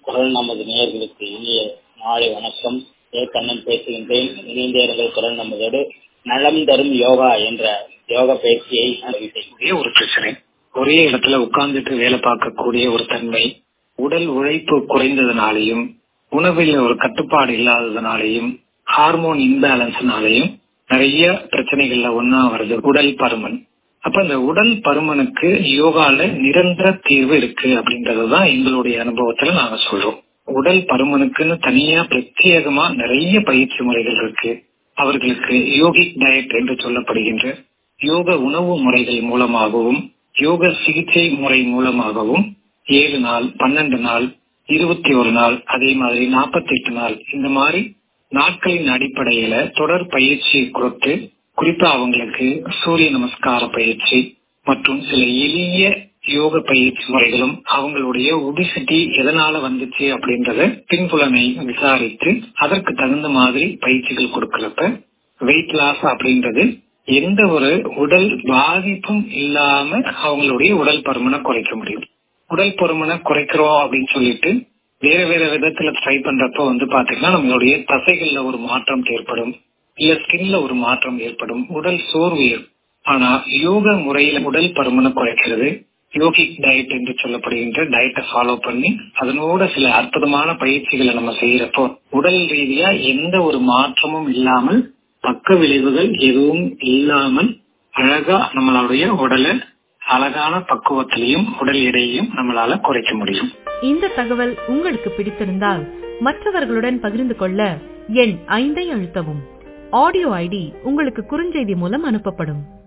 குரல் நமது நேயர்களுக்கு இனிய மாலை வணக்கம் ஏ கண்ணன் பேசுகின்றேன் இணைந்தேர்கள் குரல் நமதோடு நலம் தரும் யோகா என்ற யோகா பயிற்சியை அறிவித்தேன் ஒரே ஒரு பிரச்சனை ஒரே இடத்துல உட்கார்ந்துட்டு வேலை பார்க்கக்கூடிய ஒரு தன்மை உடல் உழைப்பு குறைந்ததுனாலையும் உணவில் ஒரு கட்டுப்பாடு இல்லாததுனாலையும் ஹார்மோன் இம்பேலன்ஸ்னாலையும் நிறைய பிரச்சனைகள்ல ஒன்னா வருது உடல் பருமன் அப்ப இந்த உடல் பருமனுக்கு யோகால நிரந்தர தீர்வு இருக்கு அப்படின்றதுதான் எங்களுடைய அனுபவத்துல நாங்க சொல்றோம் உடல் பருமனுக்குன்னு தனியா பிரத்யேகமா நிறைய பயிற்சி முறைகள் இருக்கு அவர்களுக்கு யோகிக் டயட் என்று சொல்லப்படுகின்ற யோக உணவு முறைகள் மூலமாகவும் யோக சிகிச்சை முறை மூலமாகவும் ஏழு நாள் பன்னெண்டு நாள் இருபத்தி ஒரு நாள் அதே மாதிரி நாற்பத்தி எட்டு நாள் இந்த மாதிரி நாட்களின் அடிப்படையில தொடர் பயிற்சி கொடுத்து குறிப்பா அவங்களுக்கு சூரிய நமஸ்கார பயிற்சி மற்றும் சில எளிய யோக பயிற்சி முறைகளும் அவங்களுடைய ஒபிசிட்டி எதனால வந்துச்சு அப்படின்றத பின்புலனை விசாரித்து அதற்கு தகுந்த மாதிரி பயிற்சிகள் கொடுக்கறப்ப வெயிட் லாஸ் அப்படின்றது எந்த ஒரு உடல் பாதிப்பும் இல்லாம அவங்களுடைய உடல் பருமனை குறைக்க முடியும் உடல் பருமனை குறைக்கிறோம் அப்படின்னு சொல்லிட்டு வேற வேற விதத்துல ட்ரை பண்றப்ப வந்து பாத்தீங்கன்னா நம்மளுடைய தசைகள்ல ஒரு மாற்றம் ஏற்படும் இல்ல ஸ்கின்ல ஒரு மாற்றம் ஏற்படும் உடல் சோர்வு ஏற்படும் ஆனா யோக முறையில உடல் பருமனை குறைக்கிறது யோகிக் டயட் என்று சொல்லப்படுகின்ற டயட்டை ஃபாலோ பண்ணி அதனோட சில அற்புதமான பயிற்சிகளை நம்ம செய்யறப்போ உடல் ரீதியா எந்த ஒரு மாற்றமும் இல்லாமல் பக்க விளைவுகள் எதுவும் இல்லாமல் அழகா நம்மளுடைய உடலை அழகான பக்குவத்திலையும் உடல் எடையையும் நம்மளால குறைக்க முடியும் இந்த தகவல் உங்களுக்கு பிடித்திருந்தால் மற்றவர்களுடன் பகிர்ந்து கொள்ள எண் ஐந்தை அழுத்தவும் ஆடியோ ஐடி உங்களுக்கு குறுஞ்செய்தி மூலம் அனுப்பப்படும்